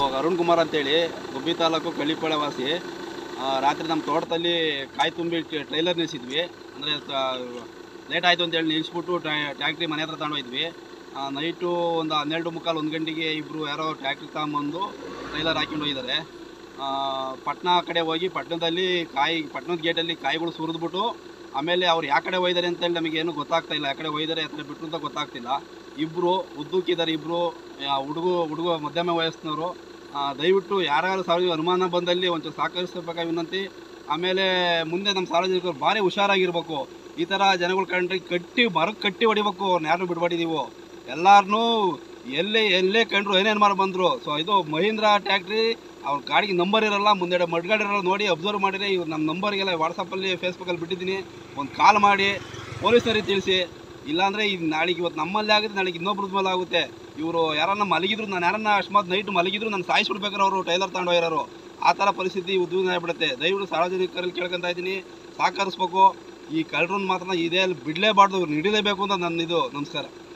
ಅರುಣ್ ಕುಮಾರ್ ಅಂತೇಳಿ ಗುಬ್ಬಿ ತಾಲೂಕು ಕಳ್ಳಿಪಾಳ್ಯ ವಾಸಿ ಆ, ರಾತ್ರಿ ನಮ್ಮ ತೋಟದಲ್ಲಿ ಕಾಯಿ ತುಂಬಿ ಟ್ರೈಲರ್ ನಿಲ್ಲಿಸಿದ್ವಿ ಅಂದರೆ ಲೇಟ್ ಆಯಿತು ಅಂತೇಳಿ ನಿಲ್ಲಿಸ್ಬಿಟ್ಟು ಟ್ಯಾಕ್ಟ್ರಿ ಮನೆ ಹತ್ರ ತಗೊಂಡೋಗಿದ್ವಿ ನೈಟು ಒಂದು ಹನ್ನೆರಡು ಮುಕ್ಕಾಲು ಒಂದು ಗಂಟೆಗೆ ಇಬ್ಬರು ಯಾರೋ ಟ್ಯಾಕ್ಟ್ರಿ ತಗೊಂಬಂದು ಟ್ರೈಲರ್ ಹಾಕೊಂಡು ಹೋಗಿದ್ದಾರೆ ಆ, ಪಟ್ನಾ ಕಡೆ ಹೋಗಿ ಪಟ್ಟಣದಲ್ಲಿ ಕಾಯಿ ಪಟ್ಟಣದ ಗೇಟಲ್ಲಿ ಕಾಯಿಗಳು ಸುರಿದ್ಬಿಟ್ಟು ಆಮೇಲೆ ಅವ್ರು ಯಾವ ಕಡೆ ಒಯ್ದಾರೆ ಅಂತೇಳಿ ನಮಗೆ ಏನು ಗೊತ್ತಾಗ್ತಾ ಇಲ್ಲ ಯಾವ ಕಡೆ ಒಯ್ದಾರೆ ಯಾವ ಕಡೆ ಬಿಟ್ಟರು ಅಂತ ಗೊತ್ತಾಗ್ತಿಲ್ಲ ಇಬ್ಬರು ಉದ್ದಕ್ಕಿದ್ದಾರೆ ಇಬ್ಬರು ಹುಡುಗ ಹುಡುಗ ಮಧ್ಯಮ ವಯಸ್ಸಿನವರು ಆ, ದಯವಿಟ್ಟು ಯಾರ್ಯಾರು ಸಾರ್ವಜನಿಕ ಅನುಮಾನ ಬಂದಲ್ಲಿ ಒಂಚೂರು ಸಹಕರಿಸಬೇಕಾಗಿ ವಿನಂತಿ ಆಮೇಲೆ ಮುಂದೆ ನಮ್ಮ ಸಾರ್ವಜನಿಕರು ಭಾರಿ ಹುಷಾರಾಗಿರ್ಬೇಕು ಈ ಥರ ಜನಗಳು ಕಂಡ್ರೆ ಕಟ್ಟಿ ಮರಕ್ಕೆ ಕಟ್ಟಿ ಹೊಡಿಬೇಕು ಅವ್ರನ್ನ ಯಾರನ್ನೂ ಬಿಡಬೇಡಿ ನೀವು ಎಲ್ಲಾರನ್ನೂ ಎಲ್ಲೇ ಎಲ್ಲೇ ಕಂಡ್ರು ಏನೇನು ಮಾಡಿ ಬಂದರು ಸೊ ಇದು ಮಹೀಂದ್ರ ಟ್ಯಾಕ್ಟ್ರಿ ಅವ್ರ ಗಾಡಿಗೆ ನಂಬರ್ ಇರಲ್ಲ ಮುಂದೆ ಮಡ್ಗಾಡಿ ಇರಲ್ಲ ನೋಡಿ ಅಬ್ಸರ್ವ್ ಮಾಡಿರಿ ಇವ್ರು ನಮ್ಮ ನಂಬರ್ಗೆಲ್ಲ ವಾಟ್ಸಪ್ಪಲ್ಲಿ ಫೇಸ್ಬುಕ್ಕಲ್ಲಿ ಬಿಟ್ಟಿದ್ದೀನಿ ಒಂದು ಕಾಲ್ ಮಾಡಿ ಪೊಲೀಸರಿಗೆ ತಿಳಿಸಿ ಇಲ್ಲಾಂದರೆ ಇದು ನಾಳೆಗೆ ಇವತ್ತು ನಮ್ಮಲ್ಲಿ ಆಗುತ್ತೆ ನಾಳೆಗೆ ಇನ್ನೊಬ್ರದ್ದು ಮೇಲೆ ಆಗುತ್ತೆ ಇವರು ಯಾರನ್ನ ಮಲಗಿದ್ರು ನಾನು ಯಾರನ್ನ ಅಕಸ್ಮಾತ್ ನೈಟ್ ಮಲಗಿದ್ರು ನಾನು ಸಾಯಿಸ್ಬಿಡ್ಬೇಕಾರೆ ಅವರು ಟೈಲರ್ ತಗೊಂಡು ಹೋಗಿರೋರು ಆ ಥರ ಪರಿಸ್ಥಿತಿ ಉದ್ಯೋಗ ಆಗ್ಬಿಡುತ್ತೆ ದಯವಿಟ್ಟು ಸಾರ್ವಜನಿಕರಲ್ಲಿ ಕೇಳ್ಕೊಂತ ಇದ್ದೀನಿ ಸಹಕರಿಸ್ಬೇಕು ಈ ಕಳ್ಳರನ್ನ ಮಾತ್ರ ಇದೇ ಬಿಡಲೇಬಾರ್ದು ಇವ್ರನ್ನ ಹಿಡಿಲೇಬೇಕು ಅಂತ ನನ್ನ ಇದು ನಮಸ್ಕಾರ